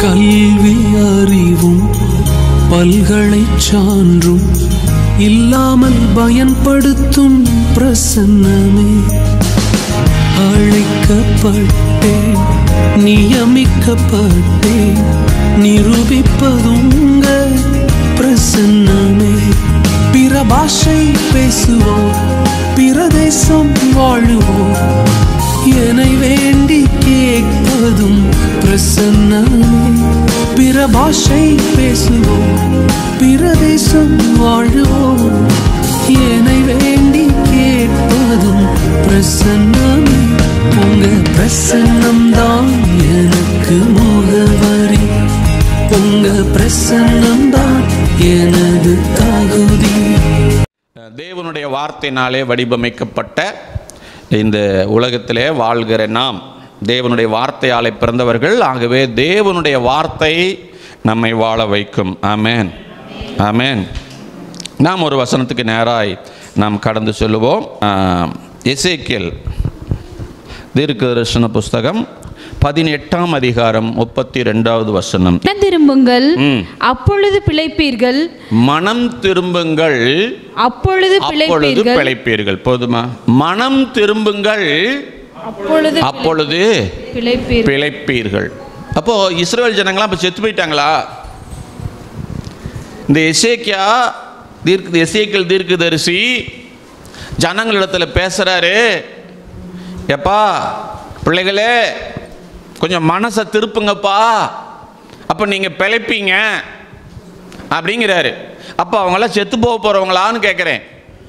கல்வி அறிவும் பல்கலை சான்றும் இல்லாமல் பயன்படுத்தும் பிரசன்னமே அழைக்கப்பட்டேன் நியமிக்கப்பட்டேன் நிரூபிப்பதுங்க பிரசன்னமே பிற பாஷை பேசுவோம் பிரதேசம் வாழுவோம் என்னை வேண்டி கேட்பதும் பிரசன்னமே பிற பாஷை பேசுவோம் பிரதேசம் வாழுவோம் என்னை வேண்டி கேட்பதும் பிரசன்னமே உங்க பிரசன்னம் தான் எனக்கு முகவரி உங்க பிரசன்னம் தான் எனது தகுதி தேவனுடைய வார்த்தையினாலே வடிவமைக்கப்பட்ட இந்த உலகத்திலே வாழ்கிற நாம் தேவனுடைய வார்த்தையாலே பிறந்தவர்கள் ஆகவே தேவனுடைய வார்த்தை நம்மை வாழ வைக்கும் ஆமென் ஆமென் நாம் ஒரு வசனத்துக்கு நேராய் நாம் கடந்து சொல்லுவோம் எசேக்கியல் தீர்க்கதரிசன புஸ்தகம் பதினெட்டாம் அதிகாரம் முப்பத்தி ரெண்டாவது வசனம் மனம் திரும்புங்கள் ம். அப்பொழுது பிழைப்பீர்கள் மனம் திரும்புங்கள் அப்பொழுது அப்பொழுது பிழைப்பீர்கள் பிழைப்பீர்கள் போதுமா மனம் திரும்புங்கள் அப்பொழுது அப்பொழுது பிழைப்பீர்கள் பிழைப்பீர்கள் அப்போ இஸ்ரேல் ஜனங்களாம் இப்போ செத்து போயிட்டாங்களா இந்த எசேக்கியா தீர்க்க எசேக்கியல் தீர்க்கதரிசி ஜனங்களிடத்தில் பேசுறாரு எப்பா பிள்ளைகளே கொஞ்சம் மனசை திருப்புங்கப்பா அப்போ நீங்கள் பிழைப்பீங்க அப்படிங்கிறாரு அப்போ அவங்களாம் செத்து போக போகிறவங்களான்னு கேட்குறேன்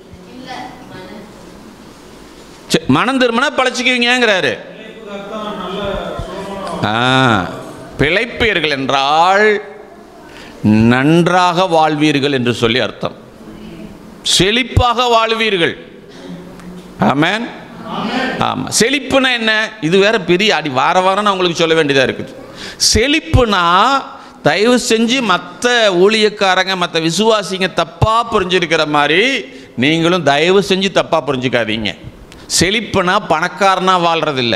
சே- மனம் திரும்பினா பழச்சிக்குவீங்கிறாரு ஆ பிழைப்பீர்கள் என்றால் நன்றாக வாழ்வீர்கள் என்று சொல்லி அர்த்தம் செழிப்பாக வாழ்வீர்கள் ஆமென் ஆமாம் செழிப்புனா என்ன இது வேற பெரிய அடி வார வாரம் நான் உங்களுக்கு சொல்ல வேண்டியதாக இருக்குது செழிப்புனா தயவு செஞ்சு மற்ற ஊழியக்காரங்க மற்ற விசுவாசிங்க தப்பாக புரிஞ்சிருக்கிற மாதிரி நீங்களும் தயவு செஞ்சு தப்பாக புரிஞ்சுக்காதீங்க செழிப்புனா பணக்காரனா வாழ்றதில்ல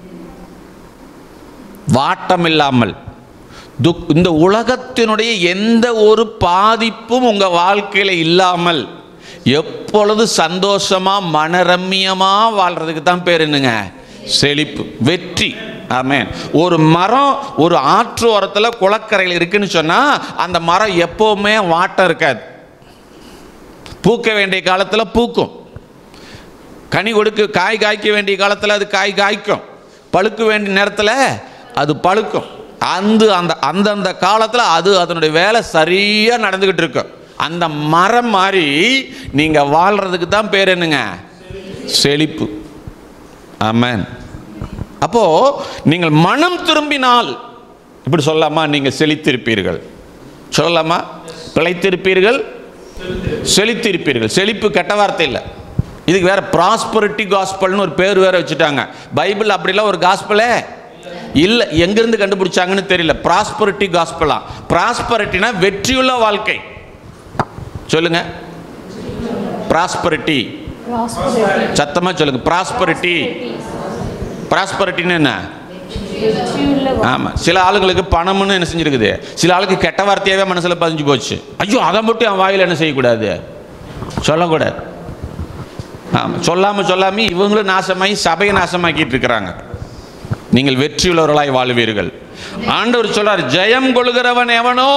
வாட்டம் இல்லாமல் துக் இந்த உலகத்தினுடைய எந்த ஒரு பாதிப்பும் உங்கள் வாழ்க்கையில் இல்லாமல் எப்பொழுது சந்தோஷமா மனரம்மியமா வாழ்றதுக்கு தான் பேர் என்னங்க செழிப்பு வெற்றி ஆமென் ஒரு மரம் ஒரு ஆற்று ஓரத்தில் குளக்கரையில் இருக்குன்னு சொன்னால் அந்த மரம் எப்போவுமே வாட்டம் இருக்காது பூக்க வேண்டிய காலத்தில் பூக்கும் கனி கொடுக்க காய் காய்க்க வேண்டிய காலத்தில் அது காய் காய்க்கும் பழுக்க வேண்டிய நேரத்தில் அது பழுக்கும் அந்த அந்த அந்தந்த காலத்தில் அது அதனுடைய வேலை சரியாக நடந்துக்கிட்டு இருக்கும் அந்த மரம் மாதிரி நீங்கள் வாழ்கிறதுக்கு தான் பேர் என்னங்க செழிப்பு ஆமென் அப்போது நீங்கள் மனம் திரும்பினால் இப்படி சொல்லலாமா நீங்கள் செழித்திருப்பீர்கள் சொல்லலாமா பிழைத்திருப்பீர்கள் செழித்திருப்பீர்கள் செழிப்பு கெட்ட வார்த்தை இல்லை இதுக்கு வேற ப்ராஸ்பரிட்டி காஸ்பல்னு ஒரு பேர் வேற வச்சுட்டாங்க பைபிள் அப்படிலாம் ஒரு காஸ்பலே இல்லை எங்கிருந்து கண்டுபிடிச்சாங்கன்னு தெரியல ப்ராஸ்பரிட்டி காஸ்பலா ப்ராஸ்பரிட்டினா வெற்றியுள்ள வாழ்க்கை சொல்லுங்க ப்ராஸ்பரிட்டி சத்தமா சொல்லுங்க ப்ராஸ்பரிட்டி ப்ராஸ்பரிட்டின்னு என்ன ஆமாம் சில ஆளுங்களுக்கு பணம்னு என்ன செஞ்சிருக்குது சில ஆளுக்கு கெட்ட வார்த்தையாகவே மனசில் பதிஞ்சு போச்சு ஐயோ அதை மட்டும் என் வாயில் என்ன செய்யக்கூடாது சொல்லக்கூடாது ஆமாம் சொல்லாமல் சொல்லாமல் இவங்களும் நாசமாகி சபையை நாசமாக்கிட்டு இருக்கிறாங்க நீங்கள் வெற்றியுள்ளவர்களாய் வாழ்வீர்கள் ஆண்டவர் சொல்றார் ஜெயம் கொள்கிறவன் எவனோ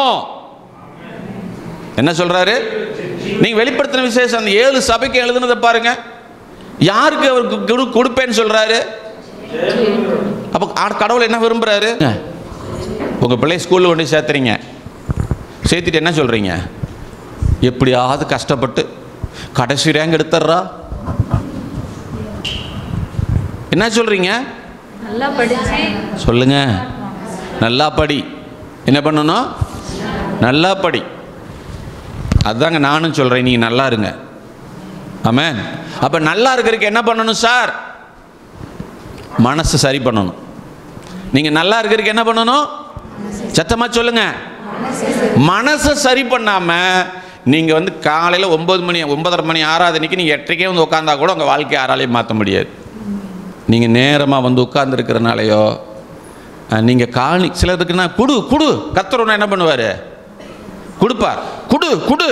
என்ன சொல்றாரு நீங்க வெளிப்படுத்தின விசேஷம் அந்த ஏழு சபைக்கு எழுதுனதை பாருங்க யாருக்கு அவருக்கு கொடு- கொடுப்பேன்னு சொல்றாரு அப்போ ஆ- கடவுள் என்ன விரும்புறாரு உங்க பிள்ளை ஸ்கூலில் கொண்டு போய் சேர்த்துறீங்க சேர்த்துட்டு என்ன சொல்றீங்க எப்படியாவது கஷ்டப்பட்டு கடைசி ரேங்க் எடுத்துட்றா என்ன சொல்றீங்க நல்லா படிச்சு சொல்லுங்க நல்லா படி என்ன பண்ணணும் நல்லா படி அதாங்க நானும் சொல்கிறேன் நீங்கள் நல்லா இருங்க ஆமென் அப்போ நல்லா இருக்கிறதுக்கு என்ன பண்ணணும் சார் மனசு சரி பண்ணணும் நீங்கள் நல்லா இருக்கிறதுக்கு என்ன பண்ணணும் சத்தமாக சொல்லுங்க மனசை சரி பண்ணாமல் நீங்கள் வந்து காலையில் ஒம்பது மணி ஒன்பதரை மணி ஆறாதனைக்கு நீங்கள் எட்டரைக்கே வந்து உட்காந்தா கூட உங்கள் வாழ்க்கையை யாராலையும் மாற்ற முடியாது நீங்கள் நேரமாக வந்து உட்கார்ந்துருக்கிறனாலையோ நீங்கள் காணி சிலதுக்குன்னா குடு குடு கத்துறோன்னா என்ன பண்ணுவார் கொடுப்பார் குடு குடு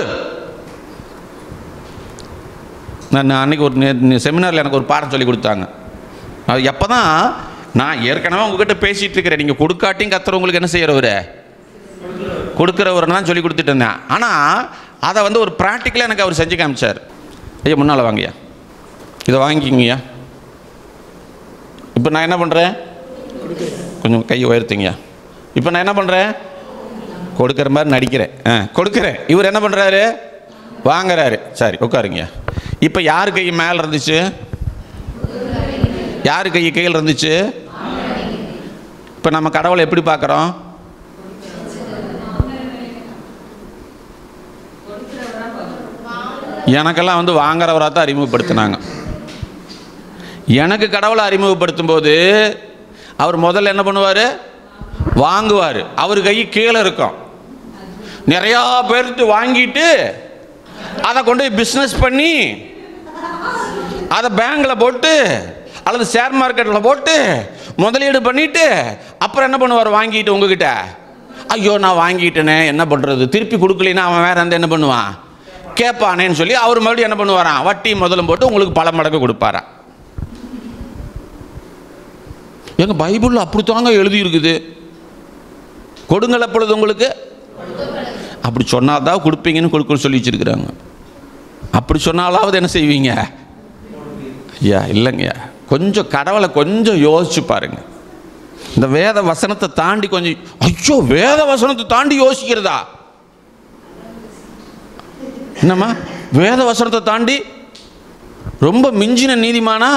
நான் அன்னைக்கு ஒரு செமினாரில் எனக்கு ஒரு பாடம் சொல்லி கொடுத்தாங்க அது எப்போ தான் நான் ஏற்கனவே உங்ககிட்ட பேசிகிட்டு இருக்கிறேன் நீங்கள் கொடுக்காட்டியும் கத்துறவங்களுக்கு என்ன செய்கிறவர் கொடுக்குறவர் தான் சொல்லி கொடுத்துட்டு இருந்தேன் ஆனால் அதை வந்து ஒரு ப்ராக்டிக்கலாக எனக்கு அவர் செஞ்சு காமிச்சார் ஐயா முன்னால் வாங்கய்யா இதை வாங்கிக்கிங்கய்யா இப்போ நான் என்ன பண்ணுறேன் கொஞ்சம் கையை உயர்த்திங்கய்யா இப்போ நான் என்ன பண்ணுறேன் கொடுக்குற மாதிரி நடிக்கிறேன் ஆ கொடுக்குறேன் இவர் என்ன பண்ணுறாரு வாங்குறாரு சரி உட்காருங்கய்யா இப்போ யார் கை மேலே இருந்துச்சு யார் கை கையில் இருந்துச்சு இப்போ நம்ம கடவுளை எப்படி பார்க்குறோம் எனக்கெல்லாம் வந்து வாங்குறவராக தான் அறிமுகப்படுத்தினாங்க எனக்கு கடவுளை அறிமுகப்படுத்தும் போது அவர் முதல்ல என்ன பண்ணுவார் வாங்குவார் அவர் கை கீழே இருக்கும் நிறையா பேர்த்து வாங்கிட்டு அதை கொண்டு போய் பிஸ்னஸ் பண்ணி அதை பேங்கில் போட்டு அல்லது ஷேர் மார்க்கெட்டில் போட்டு முதலீடு பண்ணிட்டு அப்புறம் என்ன பண்ணுவார் வாங்கிட்டு உங்ககிட்ட ஐயோ நான் வாங்கிட்டேனே என்ன பண்ணுறது திருப்பி கொடுக்கலைன்னா அவன் வேற எந்த என்ன பண்ணுவான் கேட்பானேன்னு சொல்லி அவர் மறுபடியும் என்ன பண்ணுவாராம் வட்டி முதலும் போட்டு உங்களுக்கு பல மடங்கு கொடுப்பாராம் எங்க பைபிளில் அப்படித்தாங்க எழுதி இருக்குது கொடுங்கள் அப்பொழுது உங்களுக்கு அப்படி சொன்னாதான் கொடுப்பீங்கன்னு கொடுக்க சொல்லி வச்சிருக்கிறாங்க அப்படி சொன்னாலாவது என்ன செய்வீங்க ஐயா இல்லைங்கய்யா கொஞ்சம் கடவுளை கொஞ்சம் யோசிச்சு பாருங்க இந்த வேத வசனத்தை தாண்டி கொஞ்சம் ஐயோ வேத வசனத்தை தாண்டி யோசிக்கிறதா என்னம்மா வேத வசனத்தை தாண்டி ரொம்ப மிஞ்சின நீதிமானா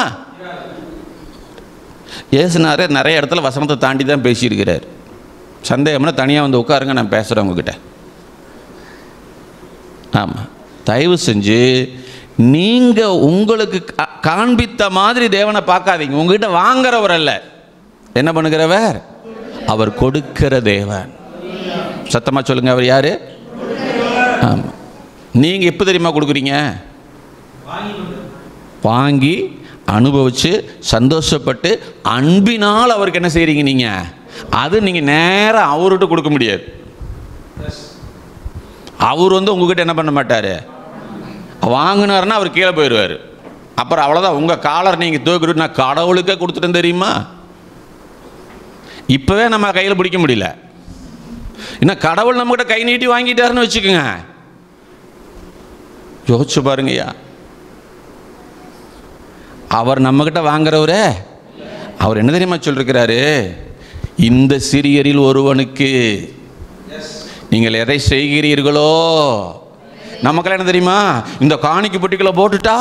ஏசுனாரு நிறைய இடத்துல வசனத்தை தாண்டி தான் பேசியிருக்கிறார் சந்தேகம்னா தனியாக வந்து உட்காருங்க நான் பேசுகிறேன் உங்ககிட்ட ஆமாம் தயவு செஞ்சு நீங்கள் உங்களுக்கு கா- காண்பித்த மாதிரி தேவனை பார்க்காதீங்க உங்ககிட்ட வாங்குறவர் அல்ல என்ன பண்ணுகிறவர் அவர் கொடுக்கிற தேவன் சத்தமாக சொல்லுங்க அவர் யாரு ஆமாம் நீங்கள் எப்போ தெரியுமா கொடுக்குறீங்க வாங்கி அனுபவித்து சந்தோஷப்பட்டு அன்பினால் அவருக்கு என்ன செய்கிறீங்க நீங்கள் அது நீங்கள் நேராக அவர்கிட்ட கொடுக்க முடியாது அவர் வந்து உங்ககிட்ட என்ன பண்ண மாட்டார் வாங்கினாருன்னா அவர் கீழே போயிடுவார் அப்புறம் அவ்வளோதான் உங்கள் காலர் நீங்கள் தூக்கிட்டு நான் கடவுளுக்கே கொடுத்துட்டேன் தெரியுமா இப்போவே நம்ம கையில் பிடிக்க முடியல இன்னும் கடவுள் நம்மகிட்ட கை நீட்டி வாங்கிட்டாருன்னு வச்சுக்கோங்க யோசிச்சு பாருங்கய்யா அவர் நம்மக்கிட்ட வாங்குறவரே அவர் என்ன தெரியுமா சொல்லிருக்கிறாரு இந்த சிறியரில் ஒருவனுக்கு நீங்கள் எதை செய்கிறீர்களோ நமக்கெல்லாம் என்ன தெரியுமா இந்த காணிக்கு பெட்டிக்குள்ள போட்டுட்டா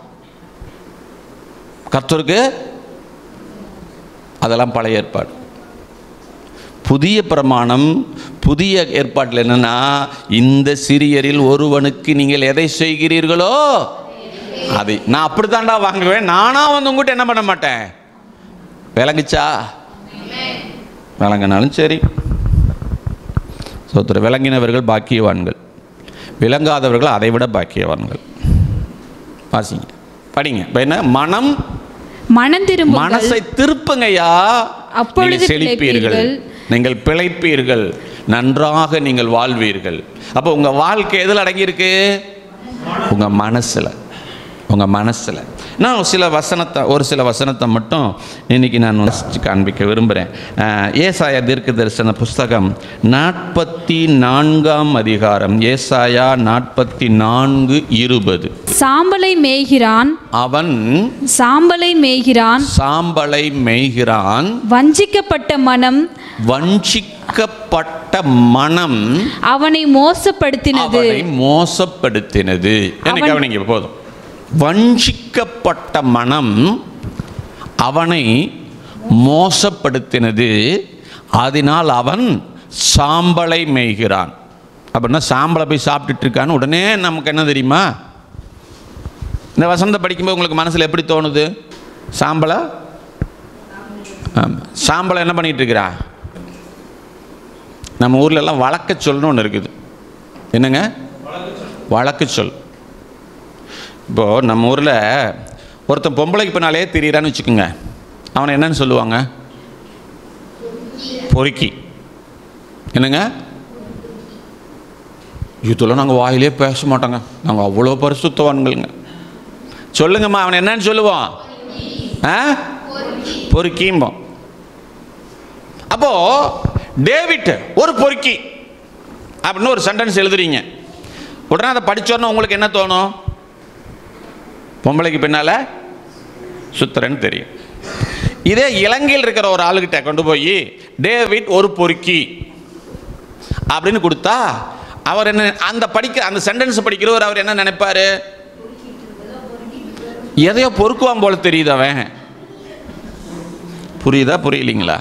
கர்த்தருக்கு அதெல்லாம் பழைய ஏற்பாடு புதிய பிரமாணம் புதிய ஏற்பாட்டில் என்னன்னா இந்த சிறியரில் ஒருவனுக்கு நீங்கள் எதை செய்கிறீர்களோ அதை நான் அப்படித்தான்டா வாங்குவேன் நானா வந்து உங்ககிட்ட என்ன பண்ண மாட்டேன் விளங்குச்சா விளங்கினாலும் சரி சோத்திர விளங்கினவர்கள் பாக்கியவான்கள் விளங்காதவர்கள் அதை விட பாக்கியவான்கள் வாசிங்க படிங்க இப்போ என்ன மனம் மனம் திரும்புங்கள் மனசை திருப்புங்கய்யா அப்பொழுது நீங்கள் செழிப்பீர்கள் பிழைப்பீர்கள். நீங்கள் பிழைப்பீர்கள் நன்றாக நீங்கள் வாழ்வீர்கள் அப்போ உங்க வாழ்க்கை எதில் அடங்கியிருக்கு உங்க மனசுல உங்க மனசுல நான் சில வசனத்தை ஒரு சில வசனத்தை மட்டும் இன்னைக்கு நான் வாசிச்சு காண்பிக்க விரும்புகிறேன் ஏசாயா தீர்க்க தரிசன புஸ்தகம் நாற்பத்தி நான்காம் அதிகாரம் ஏசாயா நாற்பத்தி நான்கு இருபது சாம்பலை மேய்கிறான் அவன் சாம்பலை மேய்கிறான் சாம்பலை மேய்கிறான் வஞ்சிக்கப்பட்ட மனம் வஞ்சிக்கப்பட்ட மனம் அவனை மோசப்படுத்தினது அவனை மோசப்படுத்தினது என்ன அவன்- கவனிங்க போதும் வஞ்சிக்கப்பட்ட மனம் அவனை மோசப்படுத்தினது அதனால் அவன் சாம்பலை மேய்கிறான் அப்படின்னா சாம்பலை போய் சாப்பிட்டுட்டு இருக்கான்னு உடனே நமக்கு என்ன தெரியுமா இந்த வசந்த படிக்கும்போது உங்களுக்கு மனசில் எப்படி தோணுது சாம்பலை ஆமாம் சாம்பலை என்ன பண்ணிட்டு இருக்கிறா நம்ம ஊர்ல எல்லாம் வழக்க சொல்னு ஒன்று இருக்குது என்னங்க வழக்கு சொல் இப்போது நம்ம ஊரில் ஒருத்தன் பொம்பளைக்கு பின்னாலே திரியிறான்னு வச்சுக்கோங்க அவனை என்னன்னு சொல்லுவாங்க பொறுக்கி என்னங்க இதெல்லாம் நாங்கள் வாயிலே பேச மாட்டோங்க நாங்கள் அவ்வளோ பரிசுத்தவான்களுங்க சொல்லுங்கம்மா அவன் என்னன்னு சொல்லுவோம் ஆ பொறுக்கிம்போம் அப்போ டேவிட் ஒரு பொறுக்கி அப்படின்னு ஒரு சென்டென்ஸ் எழுதுறீங்க உடனே அதை படிச்சோன்னா உங்களுக்கு என்ன தோணும் பொம்பளைக்கு பின்னால சுத்துறேன்னு தெரியும் இதே இலங்கையில் இருக்கிற ஒரு ஆளுகிட்ட கொண்டு போய் டேவிட் ஒரு பொறுக்கி அப்படின்னு கொடுத்தா அவர் என்ன அந்த படிக்க அந்த சென்டென்ஸ் படிக்கிறவர் அவர் என்ன நினைப்பாரு எதையோ பொறுக்குவான் போல தெரியுது அவன் புரியுதா புரியலீங்களா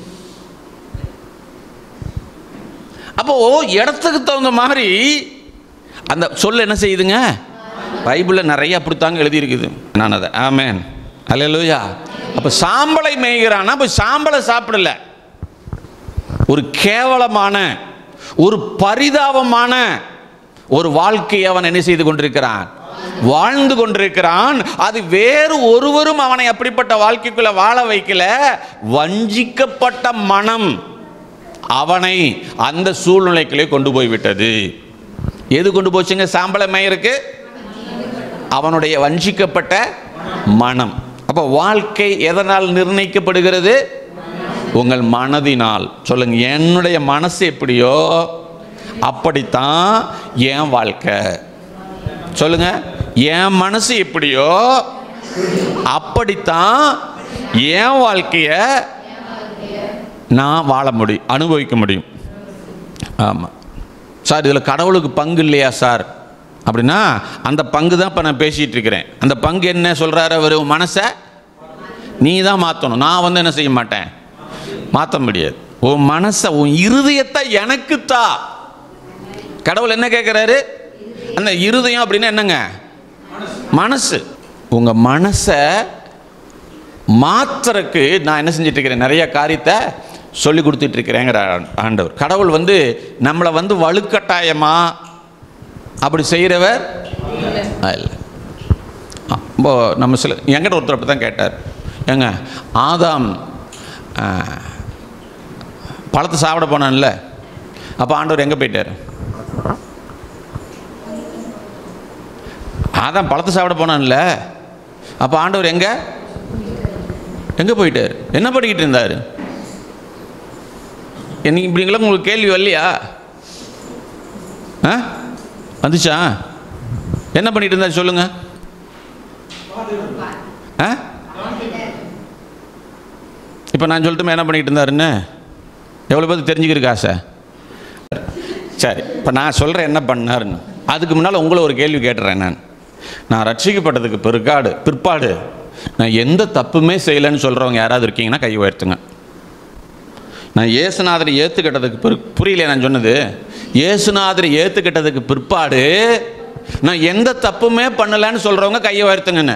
அப்போ இடத்துக்கு தகுந்த மாதிரி அந்த சொல் என்ன செய்யுதுங்க பைபிளில் நிறைய அப்படித்தாங்க எழுதியிருக்குது நான் அதை ஆமேன் அல்லேலூயா அப்போ சாம்பலை மேய்கிறான்னா அப்போ சாம்பலை சாப்பிடல ஒரு கேவலமான ஒரு பரிதாபமான ஒரு வாழ்க்கையை அவன் என்ன செய்து கொண்டிருக்கிறான் வாழ்ந்து கொண்டிருக்கிறான் அது வேறு ஒருவரும் அவனை அப்படிப்பட்ட வாழ்க்கைக்குள்ள வாழ வைக்கல வஞ்சிக்கப்பட்ட மனம் அவனை அந்த சூழ்நிலைக்குள்ளே கொண்டு போய் விட்டது எது கொண்டு போச்சுங்க சாம்பல மயிருக்கு அவனுடைய வஞ்சிக்கப்பட்ட மனம் அப்போ வாழ்க்கை எதனால் நிர்ணயிக்கப்படுகிறது உங்கள் மனதினால் சொல்லுங்க என்னுடைய மனசு எப்படியோ அப்படித்தான் என் வாழ்க்கை சொல்லுங்க என் மனசு எப்படியோ அப்படித்தான் என் வாழ்க்கைய நான் வாழ முடியும் அனுபவிக்க முடியும் ஆமாம் சார் இதில் கடவுளுக்கு பங்கு இல்லையா சார் அப்படின்னா அந்த பங்கு தான் இப்போ நான் பேசிகிட்டு இருக்கிறேன் அந்த பங்கு என்ன சொல்கிறாரு அவர் உன் மனசை நீ தான் மாற்றணும் நான் வந்து என்ன செய்ய மாட்டேன் மாற்ற முடியாது உன் மனசை உன் இருதயத்தை எனக்கு தா கடவுள் என்ன கேட்குறாரு அந்த இருதயம் அப்படின்னா என்னங்க மனசு உங்கள் மனசை மாத்துறதுக்கு நான் என்ன செஞ்சுட்டு இருக்கிறேன் நிறைய காரியத்தை சொல்லி கொடுத்துட்டு இருக்கிறேங்கிற ஆண்டவர் கடவுள் வந்து நம்மளை வந்து வலுக்கட்டாயமா அப்படி செய்கிறவர் இல்லை இப்போ நம்ம சில என்கிட்ட ஒருத்தர் அப்படி தான் கேட்டார் ஏங்க ஆதாம் ஆ, பழத்தை சாப்பிட போனான்ல அப்போ ஆண்டவர் எங்கே போயிட்டார் ஆதாம் பழத்தை சாப்பிட போனான்ல அப்போ ஆண்டவர் எங்கே எங்கே போயிட்டார் என்ன பண்ணிக்கிட்டு இருந்தார் என்னைக்கு இப்படிங்களா உங்களுக்கு கேள்வி வரலையா ஆ வந்துச்சா என்ன பண்ணிட்டு இருந்தார் சொல்லுங்க ஆ இப்போ நான் சொல்லட்டுமா என்ன பண்ணிட்டு இருந்தாருன்னு எவ்வளோ பேருக்கு தெரிஞ்சுக்கிறதுக்கு ஆசை சரி இப்போ நான் சொல்கிறேன் என்ன பண்ணாருன்னு அதுக்கு முன்னால் உங்களை ஒரு கேள்வி கேட்டுறேன் நான் நான் ரட்சிக்கப்பட்டதுக்கு பிற்காடு பிற்பாடு நான் எந்த தப்புமே செய்யலைன்னு சொல்கிறவங்க யாராவது இருக்கீங்கன்னா கை உயர்த்துங்க நான் இயேசுநாதரை ஏற்றுக்கிட்டதுக்கு பிறகு புரியல நான் சொன்னது இயேசுநாதரை ஏற்றுக்கிட்டதுக்கு பிற்பாடு நான் எந்த தப்புமே பண்ணலைன்னு சொல்கிறவங்க கையை உயர்த்துங்கன்னு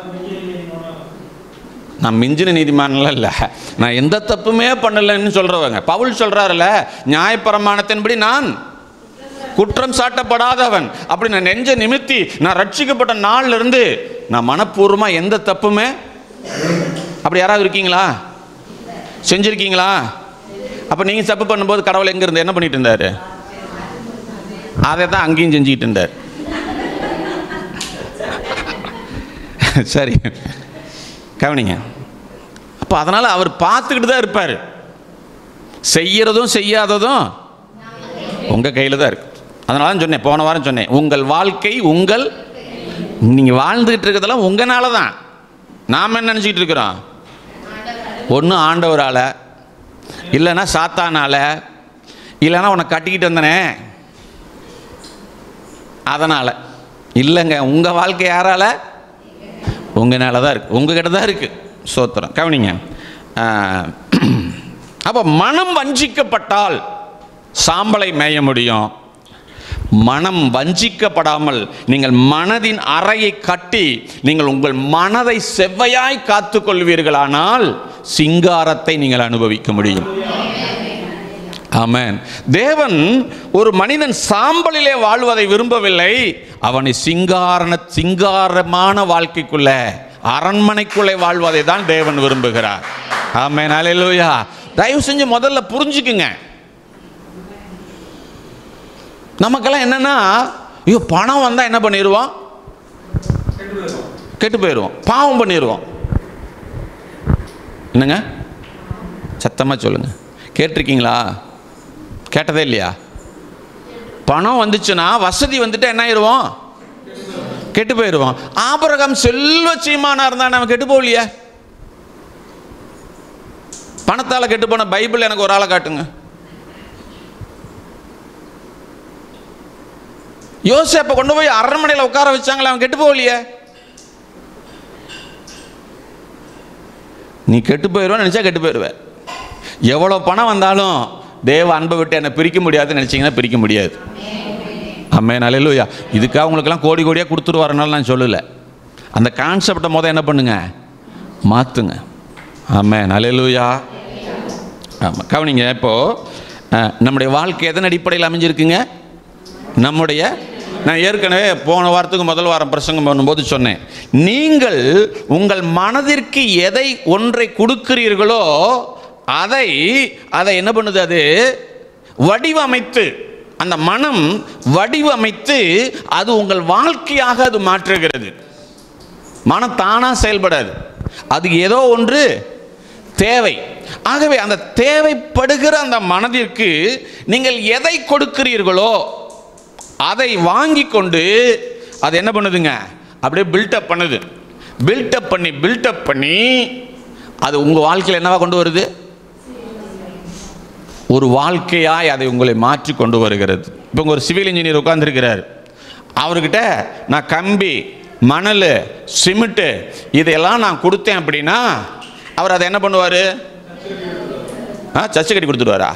நான் மிஞ்சின நீதிமான்லாம் இல்லை நான் எந்த தப்புமே பண்ணலைன்னு சொல்கிறவங்க பவுல் சொல்கிறாருல்ல நியாயப்பிரமாணத்தின்படி நான் குற்றம் சாட்டப்படாதவன் அப்படி நான் நெஞ்ச நிமித்தி நான் ரட்சிக்கப்பட்ட நாள்ல இருந்து நான் மனப்பூர்வமாக எந்த தப்புமே அப்படி யாராவது இருக்கீங்களா செஞ்சுருக்கீங்களா அப்போ நீங்கள் தப்பு பண்ணும்போது கடவுள் எங்கே இருந்து என்ன பண்ணிட்டு இருந்தார் அதை தான் அங்கேயும் செஞ்சுக்கிட்டு இருந்தார் சரி கவனிங்க அப்போ அதனால் அவர் பார்த்துக்கிட்டு தான் இருப்பார் செய்யறதும் செய்யாததும் உங்கள் கையில் தான் இருக்கு அதனால தான் சொன்னேன் போன வாரம் சொன்னேன் உங்கள் வாழ்க்கை உங்கள் நீங்கள் வாழ்ந்துக்கிட்டு இருக்கிறதெல்லாம் உங்களால தான் நாம் என்ன நினச்சிக்கிட்டு இருக்கிறோம் ஒன்று ஆண்டவரால் இல்லைன்னா சாத்தானால இல்லைன்னா உன்னை கட்டிக்கிட்டு வந்தனே அதனால் இல்லைங்க உங்கள் வாழ்க்கை யாரால உங்களால தான் இருக்குது உங்ககிட்ட தான் இருக்குது சோத்திரம் கவனிங்க அப்போ மனம் வஞ்சிக்கப்பட்டால் சாம்பலை மேய முடியும் மனம் வஞ்சிக்கப்படாமல் நீங்கள் மனதின் அறையை கட்டி நீங்கள் உங்கள் மனதை செவ்வையாய் காத்துக்கொள்வீர்களானால் சிங்காரத்தை நீங்கள் அனுபவிக்க முடியும் ஆமென் தேவன் ஒரு மனிதன் சாம்பலிலே வாழ்வதை விரும்பவில்லை அவனை சிங்காரண சிங்காரமான வாழ்க்கைக்குள்ள அரண்மனைக்குள்ளே வாழ்வதை தான் தேவன் விரும்புகிறார் ஆமென் அல்லேலூயா தயவு செஞ்சு முதல்ல புரிஞ்சுக்குங்க நமக்கெல்லாம் என்னன்னா ஐயோ பணம் வந்தால் என்ன பண்ணிடுவோம் கெட்டு போயிடுவோம் பாவம் பண்ணிடுவோம் என்னங்க சத்தமாக சொல்லுங்க கேட்டிருக்கீங்களா கேட்டதே இல்லையா பணம் வந்துச்சுன்னா வசதி வந்துட்டு என்ன ஆயிடுவோம் கெட்டு போயிடுவோம் ஆபரகம் செல்வ சீமானா இருந்தா நம்ம கெட்டு போகலையே பணத்தால் கெட்டு போன பைபிள் எனக்கு ஒரு ஆளை காட்டுங்க யோசேப்பை கொண்டு போய் அரண்மனையில் உட்கார வச்சாங்களே அவன் கெட்டு போகலையே நீ கெட்டு போயிடுவேன்னு நினச்சா கெட்டு போயிடுவேன் எவ்வளோ பணம் வந்தாலும் தேவ அன்பை விட்டு என்னை பிரிக்க முடியாதுன்னு நினச்சிங்கன்னா பிரிக்க முடியாது அம்மே நல்லையா இதுக்காக உங்களுக்கெல்லாம் கோடி கோடியாக கொடுத்துருவாருனால நான் சொல்லலை அந்த கான்செப்டை மொதல் என்ன பண்ணுங்க மாற்றுங்க ஆமே நல்லையா ஆமாம் கவனிங்க இப்போது நம்முடைய வாழ்க்கை எதன் அடிப்படையில் அமைஞ்சிருக்குங்க நம்முடைய நான் ஏற்கனவே போன வாரத்துக்கு முதல் வாரம் பிரசங்கம் பண்ணும்போது சொன்னேன் நீங்கள் உங்கள் மனதிற்கு எதை ஒன்றை கொடுக்கிறீர்களோ அதை அதை என்ன பண்ணுது அது வடிவமைத்து அந்த மனம் வடிவமைத்து அது உங்கள் வாழ்க்கையாக அது மாற்றுகிறது மனம் தானாக செயல்படாது அதுக்கு ஏதோ ஒன்று தேவை ஆகவே அந்த தேவைப்படுகிற அந்த மனதிற்கு நீங்கள் எதை கொடுக்கிறீர்களோ அதை வாங்கி கொண்டு அது என்ன பண்ணுதுங்க அப்படியே பில்டப் பண்ணுது பில்டப் பண்ணி பில்டப் பண்ணி அது உங்கள் வாழ்க்கையில் என்னவா கொண்டு வருது ஒரு வாழ்க்கையாய் அதை உங்களை மாற்றி கொண்டு வருகிறது இப்போ உங்க ஒரு சிவில் இன்ஜினியர் உட்காந்துருக்கிறார் அவர்கிட்ட நான் கம்பி மணல் சிமெண்ட்டு இதையெல்லாம் நான் கொடுத்தேன் அப்படின்னா அவர் அதை என்ன பண்ணுவார் ஆ சர்ச்சை கட்டி கொடுத்துடுவாரா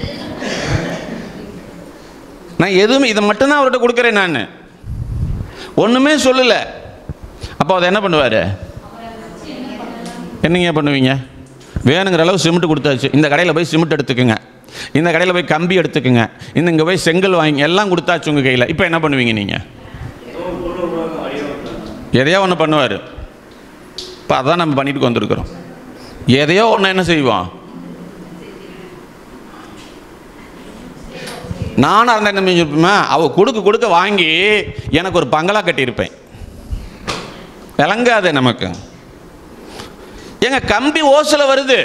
நான் எதுவுமே இதை மட்டும்தான் அவர்கிட்ட கொடுக்குறேன் நான் ஒன்றுமே சொல்லலை அப்போ அதை என்ன பண்ணுவார் என்னங்க பண்ணுவீங்க வேணுங்கிற அளவு சிமெண்ட் கொடுத்தாச்சு இந்த கடையில் போய் சிமெண்ட் எடுத்துக்கோங்க இந்த கடையில் போய் கம்பி எடுத்துக்கோங்க இந்த இங்கே போய் செங்கல் வாங்கி எல்லாம் கொடுத்தாச்சு உங்கள் கையில் இப்போ என்ன பண்ணுவீங்க நீங்கள் எதையோ ஒன்று பண்ணுவார் இப்போ அதான் நம்ம பண்ணிட்டு வந்திருக்கிறோம் எதையோ ஒன்று என்ன செய்வோம் நானும் இருந்தால் என்ன செஞ்சிருப்பேன் அவ கொடுக்க கொடுக்க வாங்கி எனக்கு ஒரு பங்களா கட்டியிருப்பேன் விளங்காது நமக்கு எங்க கம்பி ஓசில் வருது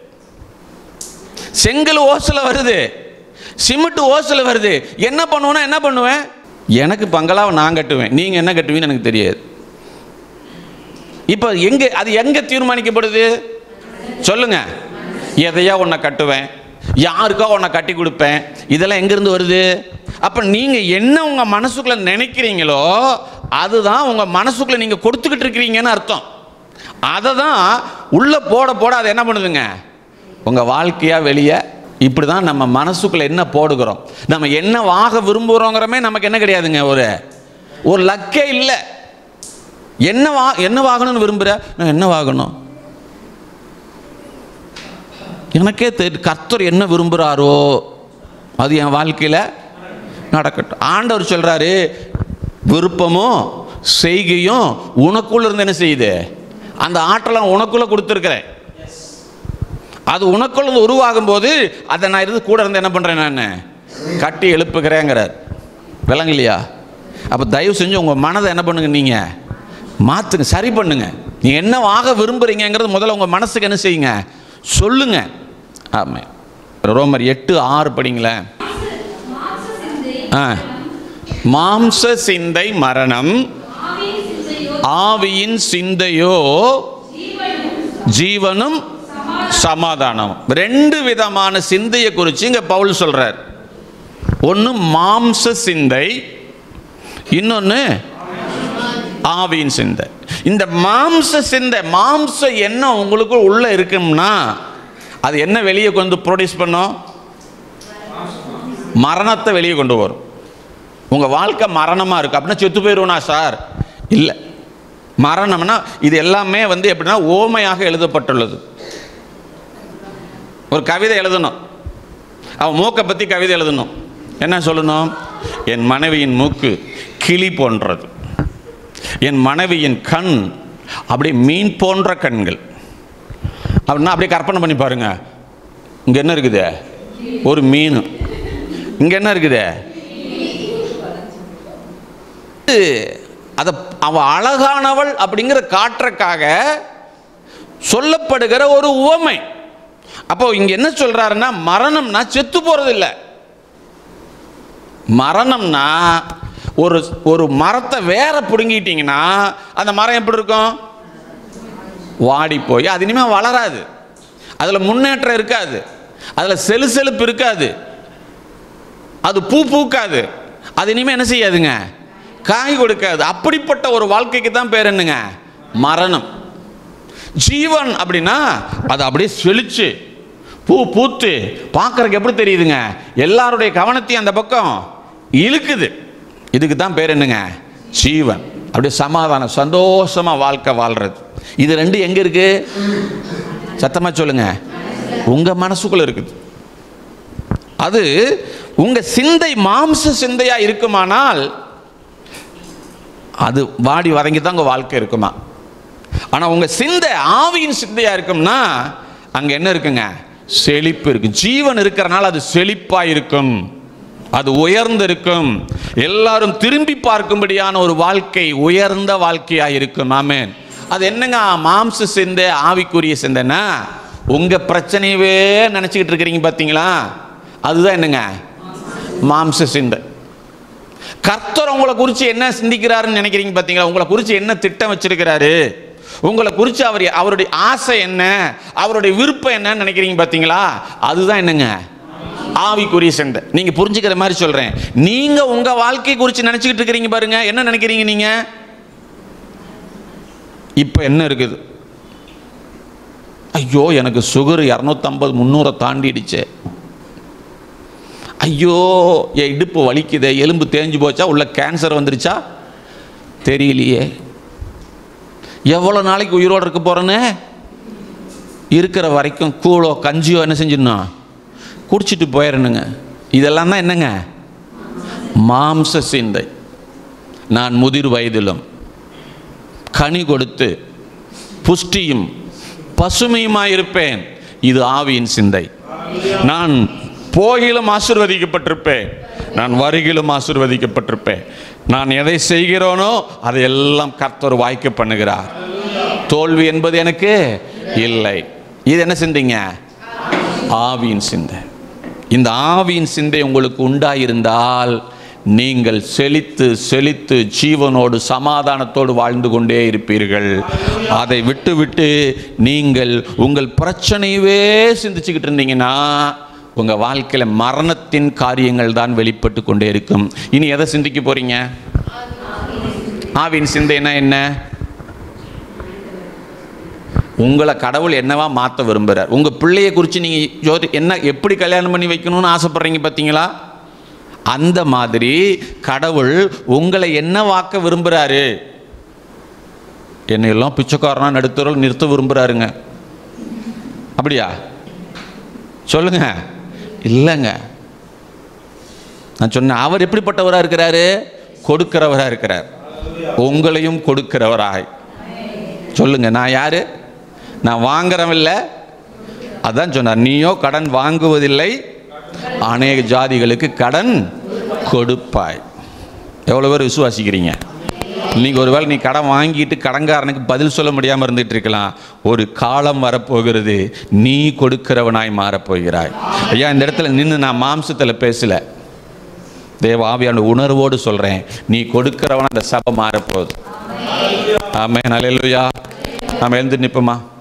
செங்கல் ஓசில் வருது சிமெண்ட் ஓசில் வருது என்ன பண்ணுவேன்னா என்ன பண்ணுவேன் எனக்கு பங்களாவை நான் கட்டுவேன் நீங்கள் என்ன கட்டுவீங்கன்னு எனக்கு தெரியாது இப்போ எங்கே அது எங்கே தீர்மானிக்கப்படுது சொல்லுங்க எதையா ஒன்றை கட்டுவேன் யாருக்கோ ஒன்றை கட்டி கொடுப்பேன் இதெல்லாம் எங்கேருந்து வருது அப்போ நீங்கள் என்ன உங்கள் மனசுக்குள்ளே நினைக்கிறீங்களோ அதுதான் உங்கள் மனசுக்குள்ளே நீங்கள் கொடுத்துக்கிட்டு இருக்கிறீங்கன்னு அர்த்தம் அதை தான் உள்ளே போட போட அது என்ன பண்ணுதுங்க உங்கள் வாழ்க்கையாக வெளியே இப்படி தான் நம்ம மனசுக்குள்ளே என்ன போடுகிறோம் நம்ம என்ன வாக விரும்புகிறோங்கிறமே நமக்கு என்ன கிடையாதுங்க ஒரு ஒரு லக்கே இல்லை என்ன வா என்ன வாங்கணும்னு விரும்புகிற நான் என்ன வாங்கணும் எனக்கே தெரி கர்த்தர் என்ன விரும்புகிறாரோ அது என் வாழ்க்கையில் நடக்கட்டும் ஆண்டவர் சொல்கிறாரு விருப்பமும் செய்கையும் உனக்குள்ள இருந்து என்ன செய்யுது அந்த ஆற்றலை உனக்குள்ள கொடுத்துருக்கிறேன் அது உனக்குள்ள உருவாகும் போது அதை நான் இருந்து கூட இருந்து என்ன பண்ணுறேன் நான் கட்டி எழுப்புகிறேங்கிறார் விளங்கலையா அப்போ தயவு செஞ்சு உங்கள் மனதை என்ன பண்ணுங்க நீங்கள் மாற்றுங்க சரி பண்ணுங்க நீங்கள் என்னவாக விரும்புகிறீங்கிறது முதல்ல உங்கள் மனசுக்கு என்ன செய்யுங்க சொல்லுங்க ஆமாம் ரோமர் எட்டு ஆறு படிங்களேன் ஆ மாம்ச சிந்தை மரணம் ஆவியின் சிந்தையோ ஜீவனும் சமாதானம் ரெண்டு விதமான சிந்தையை குறித்து இங்கே பவுல் சொல்றார் ஒன்று மாம்ச சிந்தை இன்னொன்று ஆவியின் சிந்தை இந்த மாம்ச சிந்தை மாம்ச எண்ணம் உங்களுக்கு உள்ள இருக்கும்னா அது என்ன வெளியே கொண்டு ப்ரொடியூஸ் பண்ணும் மரணத்தை வெளியே கொண்டு வரும் உங்கள் வாழ்க்கை மரணமாக இருக்குது அப்படின்னா செத்து போயிடுவோனா சார் இல்லை மரணம்னா இது எல்லாமே வந்து எப்படின்னா ஓமையாக எழுதப்பட்டுள்ளது ஒரு கவிதை எழுதணும் அவன் மூக்கை பற்றி கவிதை எழுதணும் என்ன சொல்லணும் என் மனைவியின் மூக்கு கிளி போன்றது என் மனைவியின் கண் அப்படியே மீன் போன்ற கண்கள் அப்படின்னா அப்படியே கற்பனை பண்ணி பாருங்க இங்கே என்ன இருக்குது ஒரு மீன் இங்கே என்ன இருக்குது அதை அவ அழகானவள் அப்படிங்கிற காட்டுறக்காக சொல்லப்படுகிற ஒரு உவமை அப்போ இங்க என்ன சொல்றாருன்னா மரணம்னா செத்து போறது இல்ல மரணம்னா ஒரு ஒரு மரத்தை வேற பிடுங்கிட்டீங்கன்னா அந்த மரம் எப்படி இருக்கும் வாடி போய் அது இனிமே வளராது அதில் முன்னேற்றம் இருக்காது அதில் செலுசெலுப்பு இருக்காது அது பூ பூக்காது அது இனிமே என்ன செய்யாதுங்க காய் கொடுக்காது அப்படிப்பட்ட ஒரு வாழ்க்கைக்கு தான் பேர் என்னங்க மரணம் ஜீவன் அப்படின்னா அது அப்படியே செழிச்சு பூ பூத்து பார்க்கறதுக்கு எப்படி தெரியுதுங்க எல்லாருடைய கவனத்தையும் அந்த பக்கம் இழுக்குது இதுக்கு தான் பேர் என்னங்க ஜீவன் அப்படியே சமாதானம் சந்தோஷமா வாழ்க்கை வாழ்றது இது ரெண்டு எங்க இருக்கு சத்தமா சொல்லுங்க உங்க மனசுக்குள்ள இருக்குது அது உங்க சிந்தை மாம்ச சிந்தையா இருக்குமானால் அது வாடி வதங்கி தான் உங்க வாழ்க்கை இருக்குமா ஆனா உங்க சிந்தை ஆவியின் சிந்தையா இருக்கும்னா அங்க என்ன இருக்குங்க செழிப்பு இருக்கு ஜீவன் இருக்கிறனால அது செழிப்பா இருக்கும் அது உயர்ந்து இருக்கும் எல்லாரும் திரும்பி பார்க்கும்படியான ஒரு வாழ்க்கை உயர்ந்த வாழ்க்கையா இருக்கும் ஆமென் அது என்னங்க மாம்ச சிந்தை ஆவிக்குரிய சிந்தைன்னா உங்க பிரச்சனையவே நினைச்சுக்கிட்டு இருக்கிறீங்க பாத்தீங்களா அதுதான் என்னங்க மாம்ச சிந்தை கர்த்தர் உங்களை குறித்து என்ன சிந்திக்கிறாருன்னு நினைக்கிறீங்க பார்த்தீங்களா உங்களை குறித்து என்ன திட்டம் வச்சிருக்கிறாரு உங்களை குறித்து அவர் அவருடைய ஆசை என்ன அவருடைய விருப்பம் என்னன்னு நினைக்கிறீங்க பார்த்தீங்களா அதுதான் என்னங்க ஆவிக்குரிய சண்டை நீங்க புரிஞ்சுக்கிற மாதிரி சொல்றேன் நீங்க உங்க வாழ்க்கை குறித்து நினைச்சுக்கிட்டு இருக்கிறீங்க பாருங்க என்ன நினைக்கிறீங்க நீங்க இப்போ என்ன இருக்குது ஐயோ எனக்கு சுகர் இரநூத்தம்பது முந்நூறை தாண்டிடுச்சே ஐயோ என் இடுப்பு வலிக்குதே எலும்பு தேஞ்சு போச்சா உள்ள கேன்சர் வந்துருச்சா தெரியலையே எவ்வளோ நாளைக்கு உயிரோடு இருக்க போகிறேன்னு இருக்கிற வரைக்கும் கூழோ கஞ்சியோ என்ன செஞ்சிடணும் குடிச்சிட்டு போயிடணுங்க இதெல்லாம் தான் என்னங்க மாம்ச சிந்தை நான் முதிர் வயதிலும் கனி கொடுத்து புஷ்டியும் பசுமையுமாயிருப்பேன் இது ஆவியின் சிந்தை நான் போகிலும் ஆசிர்வதிக்கப்பட்டிருப்பேன் நான் வருகிலும் ஆசிர்வதிக்கப்பட்டிருப்பேன் நான் எதை செய்கிறோனோ அதையெல்லாம் கர்த்தர் வாய்க்க பண்ணுகிறார் தோல்வி என்பது எனக்கு இல்லை இது என்ன சிந்தைங்க ஆவியின் சிந்தை இந்த ஆவியின் சிந்தை உங்களுக்கு உண்டாயிருந்தால் நீங்கள் செழித்து செழித்து ஜீவனோடு சமாதானத்தோடு வாழ்ந்து கொண்டே இருப்பீர்கள் அதை விட்டு விட்டு நீங்கள் உங்கள் பிரச்சனையவே சிந்திச்சுக்கிட்டு இருந்தீங்கன்னா உங்கள் வாழ்க்கையில் மரணத்தின் காரியங்கள் தான் வெளிப்பட்டு கொண்டே இருக்கும் இனி எதை சிந்திக்க போறீங்க ஆவின் சிந்தைனா என்ன உங்களை கடவுள் என்னவா மாற்ற விரும்புகிறார் உங்கள் பிள்ளையை குறித்து நீங்கள் ஜோதி என்ன எப்படி கல்யாணம் பண்ணி வைக்கணும்னு ஆசைப்படுறீங்க பார்த்தீங்களா அந்த மாதிரி கடவுள் உங்களை என்னவாக்க விரும்புகிறாரு என்னையெல்லாம் பிச்சைக்காரனா நடுத்தரல் நிறுத்த விரும்புகிறாருங்க அப்படியா சொல்லுங்க இல்லைங்க நான் சொன்னேன் அவர் எப்படிப்பட்டவராக இருக்கிறாரு கொடுக்கிறவராக இருக்கிறார் உங்களையும் கொடுக்கிறவராய் சொல்லுங்க நான் யாரு நான் வாங்குறவன் இல்லை அதான் சொன்னார் நீயோ கடன் வாங்குவதில்லை அநேக ஜாதிகளுக்கு கடன் கொடுப்பாய் எவ்வளோ பேர் விசுவாசிக்கிறீங்க நீங்கள் ஒருவேளை நீ கடன் வாங்கிட்டு கடன்காரனுக்கு பதில் சொல்ல முடியாமல் இருந்துட்டு இருக்கலாம் ஒரு காலம் வரப்போகிறது நீ கொடுக்கிறவனாய் மாறப்போகிறாய் ஐயா இந்த இடத்துல நின்று நான் மாம்சத்தில் பேசல தேவ ஆவியான உணர்வோடு சொல்கிறேன் நீ கொடுக்கிறவன அந்த சபை மாறப்போகுது ஆமே நல்ல நாம் எழுந்து நிற்போமா